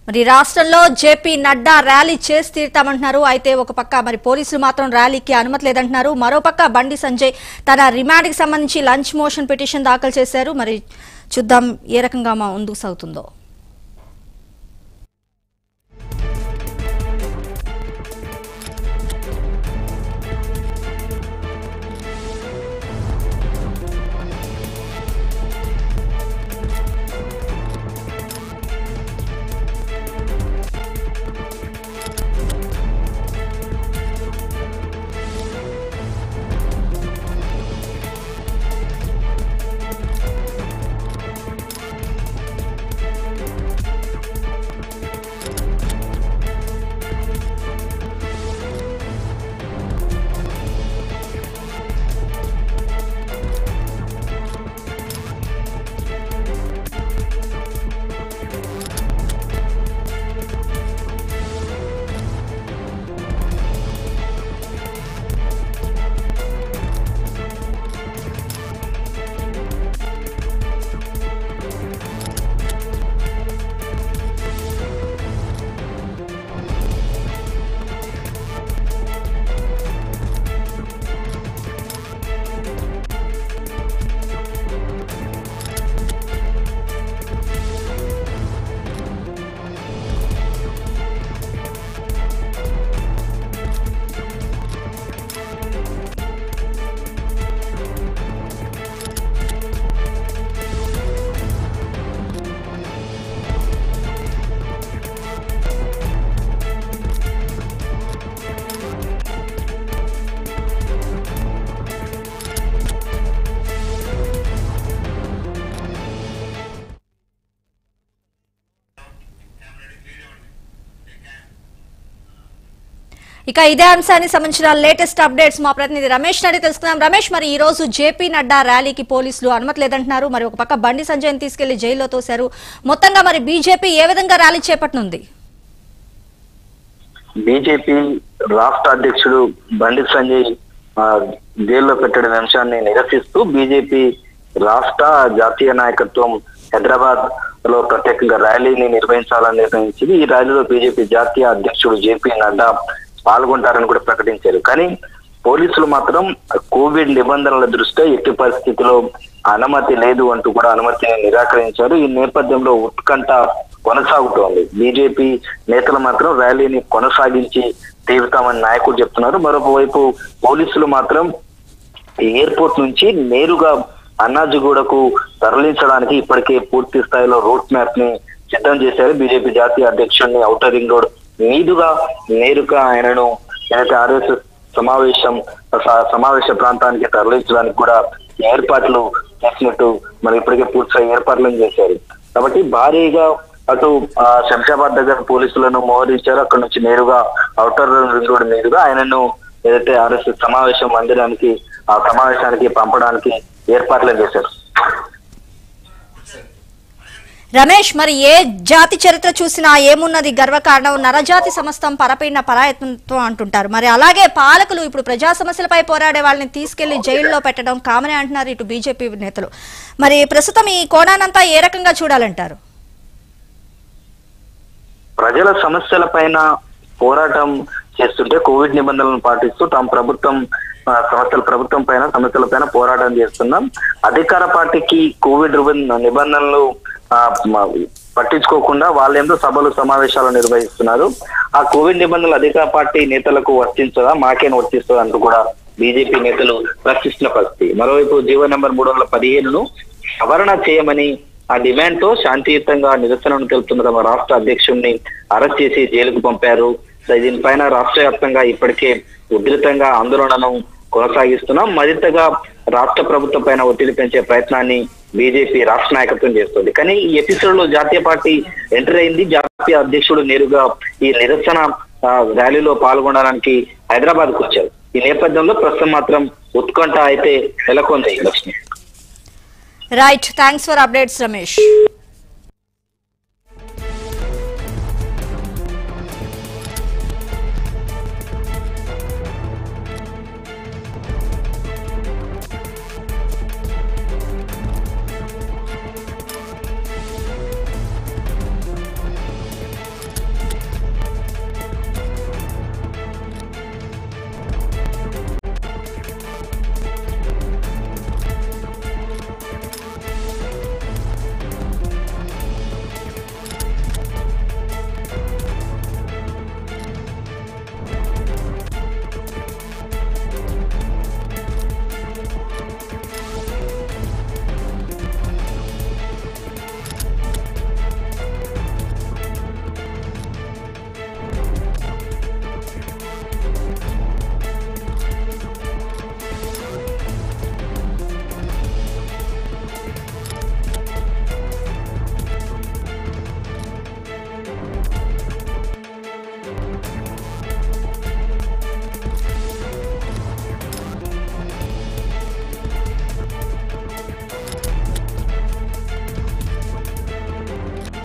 మరి రాష్ట్రంలో JP Nadda rally చేసి తీరుతామంటున్నారు అయితే ఒక పక్క మరి పోలీసులు మాత్రం ర్యాలీకి అనుమతి లేదంటున్నారు మరోపక్క బండి సంజయ్ తన రిమాండ్కి సంబంధించి లంచ్ మోషన్ పిటిషన్ దాఖలు చేశారు మరి చూద్దాం ఏ రకంగా మా ముందుకు సాగుతుందో ఇక ఇదే అంశానికి సంబంధించిన లేటెస్ట్ అప్డేట్స్ మా ప్రతినిధి రమేష్ నడి తెలుసుకుందాం రమేష్ మరి ఈ రోజు జేపీ నడ్డా ర్యాలీకి పోలీసులు అనుమతి లేదంటున్నారు మరి ఒక పక్క బండి సంజయ్ని తీసుకెళ్లి జైల్లో తోశారు మొత్తంగా మరి బీజేపీ ఏ విధంగా ర్యాలీ చేపట్టనుంది బీజేపీ రాష్ట్ర అధ్యక్షుడు బండి సంజయ్ ఆ, జైల్లో పెట్టడం అంశాన్ని నిరసిస్తూ బీజేపీ రాష్ట్ర జాతీయ నాయకత్వం హైదరాబాద్ లో ప్రత్యేకంగా ర్యాలీని నిర్వహించాలని నిర్ణయించింది ఈ ర్యాలీలో బీజేపీ జాతీయ అధ్యక్షుడు జేపీ నడ్డా పాల్గొంటారని కూడా ప్రకటించారు కానీ పోలీసులు మాత్రం కోవిడ్ నిబంధనల దృష్ట్యా ఎట్టి పరిస్థితిలో అనుమతి లేదు అంటూ కూడా అనుమతిని నిరాకరించారు ఈ నేపథ్యంలో ఉత్కంఠ కొనసాగుతోంది బీజేపీ నేతలు మాత్రం ర్యాలీని కొనసాగించి తీరుతామని నాయకుడు చెప్తున్నారు మరొకవైపు పోలీసులు మాత్రం ఎయిర్పోర్ట్ నుంచి నేరుగా అన్నాజిగూడకు తరలించడానికి ఇప్పటికే పూర్తి స్థాయిలో రూట్ మ్యాప్ ని సిద్ధం చేశారు బీజేపీ జాతీయ అధ్యక్షుడిని ఔటర్ రింగ్ రోడ్ మీదుగా నేరుగా ఆయనను ఏదైతే ఆర్ఎస్ఎస్ సమావేశం స- సమావేశ ప్రాంతానికి తరలించడానికి కూడా ఏర్పాట్లు చేసినట్టు మరి ఇప్పటికే పూర్తిగా ఏర్పాట్లను చేశారు కాబట్టి భారీగా అటు ఆ, శంషాబాద్ దగ్గర పోలీసులను మోహరించారు అక్కడ నుంచి నేరుగా ఔటర్ రింగ్ రోడ్ మీదుగా ఆయనను ఏదైతే ఆర్ఎస్ఎస్ సమావేశం మందిరానికి ఆ సమావేశానికి పంపడానికి ఏర్పాట్లు చేశారు రమేష్ మరి ఏ జాతి చరిత్ర చూసినా ఏమున్నది గర్వకారణం నరజాతి సమస్తం పరపీన పరాయత్నంతో అంటుంటారు మరి అలాగే పాలకులు ఇప్పుడు ప్రజా సమస్యలపై పోరాడే వాళ్ళని తీసుకెళ్లి జైల్లో పెట్టడం కామనే అంటున్నారు ఇటు బీజేపీ నేతలు మరి ప్రస్తుతం ఈ కోణానంతా ఏ రకంగా చూడాలంటారు ప్రజల సమస్యల పైన పోరాటం చేస్తుంటే కోవిడ్ నిబంధనలను పాటిస్తూ తమ ప్రభుత్వం ఆ, సమస్యల ప్రభుత్వం పైన సమస్యల పైన పోరాటం చేస్తున్నాం అధికార పార్టీకి కోవిడ్ నిబం- నిబంధనలు ఆ, మ- పట్టించుకోకుండా వాళ్ళేందో సభలు సమావేశాలు నిర్వహిస్తున్నారు ఆ కోవిడ్ నిబంధనలు అధికార పార్టీ నేతలకు వర్తించదా మాకేం వర్తిస్తుందా అంటూ కూడా బీజేపీ నేతలు ప్రశ్నిస్తున్న పరిస్థితి మరోవైపు జీవో నెంబర్ మూడు వందల పదిహేనును సవరణ చేయమని ఆ డిమాండ్ తో శాంతియుతంగా నిరసనను తెలుపుతున్న తమ రాష్ట్ర అధ్యక్షుడిని అరెస్ట్ చేసి జైలుకు పంపారు సో దీనిపైన రాష్ట్ర వ్యాప్తంగా ఇప్పటికే ఉధృతంగా ఆందోళనను కొనసాగిస్తున్నాం మరింతగా రాష్ట్ర ప్రభుత్వం పైన ఒత్తిడి పెంచే ప్రయత్నాన్ని బీజేపీ రాష్ట్ర నాయకత్వం చేస్తుంది కానీ ఈ ఎపిసోడ్ లో జాతీయ పార్టీ ఎంటర్ అయింది జాతీయ అధ్యక్షుడు నేరుగా ఈ నిరసన ఆ, ర్యాలీలో పాల్గొనడానికి హైదరాబాద్ కు వచ్చారు ఈ నేపథ్యంలో ప్రస్తుతం మాత్రం ఉత్కంఠ అయితే నెలకొంది Lakshmi right thanks for updates Ramesh